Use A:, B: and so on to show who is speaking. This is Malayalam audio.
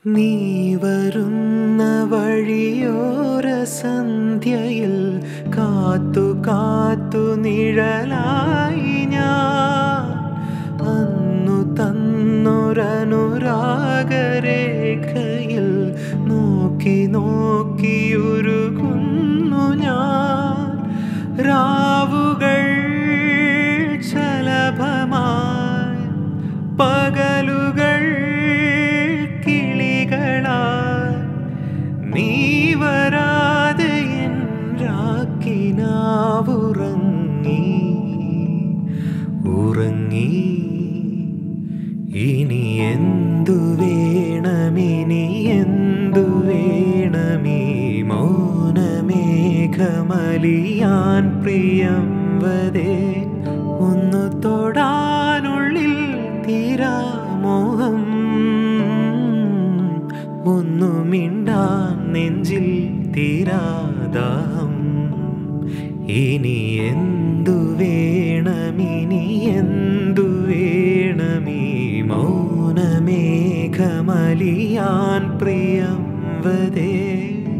A: നീ വരുന്ന വഴിയോര സന്ധ്യയിൽ കാത്തു കാത്തു നിഴലായി ഞാൻ അന്നു തന്നൊരനുരാഗരേഖയിൽ നോക്കി നോക്കിയുരുകുന്നു ഞാൻ രാവുകൾ ശലഭമായി പകലുകൾ കിളികളായി നീ വരാതെ എൻ രാക്കിനാവുറങ്ങി ഉറങ്ങി ഇനി എന്തു വേണമിനി എന്തു വേണമീ മൗനമേഘമലിയാൻ പ്രിയം വതേ ഒന്നു തൊടാനുള്ളിൽ തീരാമോഹം ഒന്നു മിണ്ടാൻ നെഞ്ചിൽ തീരാദാഹം ഇനി എന്തു വേണമിനി എന്തു വേണമീ മൗനമേഘമലിയാൻ പ്രിയം വതേ